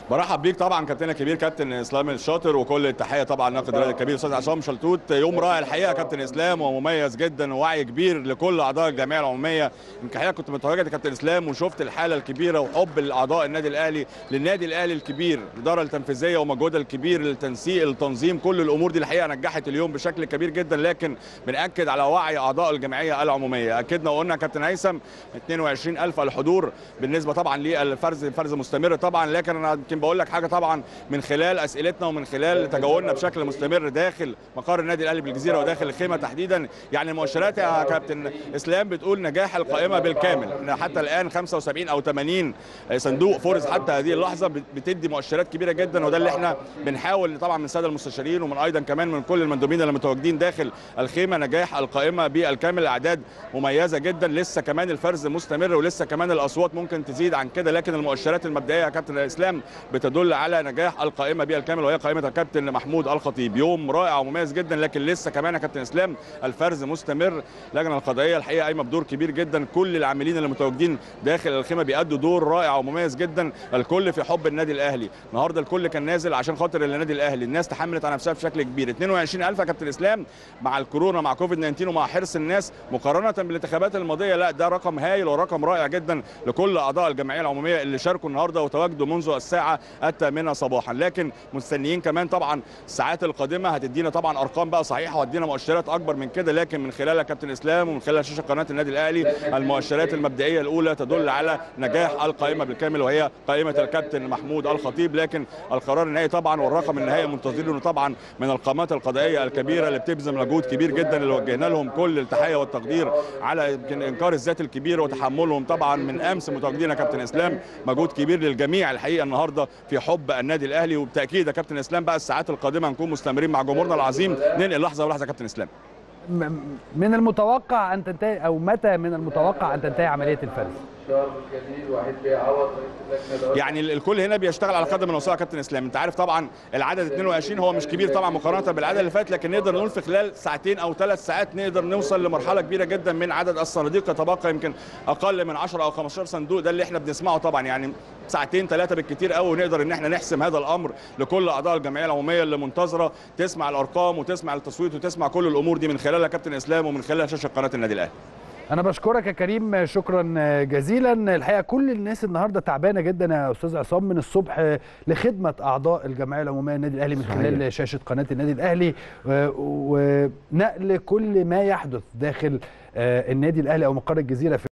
برحب بيك طبعا كابتننا الكبير كابتن اسلام الشاطر وكل التحيه طبعا ناقد الرياضي الكبير استاذ عصام شلتوت يوم رائع الحقيقه كابتن اسلام ومميز جدا ووعي كبير لكل اعضاء الجمعيه العموميه يمكن الحقيقه كنت متواجد يا كابتن اسلام وشفت الحاله الكبيره وحب الاعضاء النادي الاهلي للنادي الاهلي الكبير الاداره التنفيذيه ومجهودها الكبير للتنسيق التنظيم كل الامور دي الحقيقه نجحت اليوم بشكل كبير جدا لكن بناكد على وعي اعضاء الجمعيه العموميه اكدنا وقلنا كابتن هيثم 22000 الحضور بالنسبه طبعا للفرز فرز مستمر طبعا لكن انا يمكن بقول لك حاجه طبعا من خلال اسئلتنا ومن خلال تجولنا بشكل مستمر داخل مقر النادي الاهلي بالجزيره وداخل الخيمه تحديدا يعني المؤشرات يا كابتن اسلام بتقول نجاح القائمه بالكامل احنا حتى الان 75 او 80 صندوق فرز حتى هذه اللحظه بتدي مؤشرات كبيره جدا وده اللي احنا بنحاول طبعا من الساده المستشارين ومن ايضا كمان من كل المندوبين اللي متواجدين داخل الخيمه نجاح القائمه بالكامل اعداد مميزه جدا لسه كمان الفرز مستمر ولسه كمان الاصوات ممكن تزيد عن كده لكن المؤشرات المبدئيه يا كابتن اسلام بتدل على نجاح القائمه بالكامل وهي قائمه الكابتن محمود الخطيب يوم رائع ومميز جدا لكن لسه كمان يا كابتن اسلام الفرز مستمر اللجنه القضائيه الحقيقه قايمه بدور كبير جدا كل العاملين اللي متواجدين داخل الخيمه بيأدوا دور رائع ومميز جدا الكل في حب النادي الاهلي النهارده الكل كان نازل عشان خاطر النادي الاهلي الناس تحملت على نفسها بشكل كبير 22000 يا كابتن اسلام مع الكورونا مع كوفيد 19 ومع حرص الناس مقارنه بالانتخابات الماضيه لا ده رقم هايل ورقم رائع جدا لكل اعضاء الجمعيه العموميه اللي شاركوا النهارده وتواجدوا منذ الساعه الثامنه صباحا لكن مستنيين كمان طبعا الساعات القادمه هتدينا طبعا ارقام بقى صحيحه وهتدينا مؤشرات اكبر من كده لكن من خلالها كابتن اسلام ومن خلال شاشه قناه النادي الاهلي المؤشرات المبدئيه الاولى تدل على نجاح القائمه بالكامل وهي قائمه الكابتن محمود الخطيب لكن القرار النهائي طبعا والرقم النهائي منتظرينه طبعا من القامات القضائيه الكبيره اللي بتبذل مجهود كبير جدا اللي وجهنا لهم كل التحيه والتقدير على يمكن انكار الذات الكبير وتحملهم طبعا من امس متواجدين يا كابتن اسلام مجهود كبير للجميع الحقيقه النهارده في حب النادي الاهلي وبالتاكيد يا كابتن اسلام بقى الساعات القادمه نكون مستمرين مع جمهورنا العظيم ننقل لحظه ولحظه يا كابتن اسلام من المتوقع ان تنتهي او متى من المتوقع ان تنتهي عمليه الفرز؟ يعني الكل هنا بيشتغل على قدم الوسائل يا كابتن اسلام انت عارف طبعا العدد 22 هو مش كبير طبعا مقارنه بالعدد اللي فات لكن نقدر نقول في خلال ساعتين او ثلاث ساعات نقدر نوصل لمرحله كبيره جدا من عدد الصناديق يتبقى يمكن اقل من 10 او 15 صندوق ده اللي احنا بنسمعه طبعا يعني ساعتين ثلاثه بالكثير قوي ونقدر ان احنا نحسم هذا الامر لكل اعضاء الجمعيه العموميه اللي منتظره تسمع الارقام وتسمع التصويت وتسمع كل الامور دي من خلالها كابتن اسلام ومن خلال شاشه قناه النادي الاهلي انا بشكرك يا كريم شكرا جزيلا الحقيقه كل الناس النهارده تعبانه جدا يا استاذ عصام من الصبح لخدمه اعضاء الجمعيه العموميه النادي الاهلي من خلال شاشه قناه النادي الاهلي ونقل كل ما يحدث داخل النادي الاهلي او مقر الجزيره في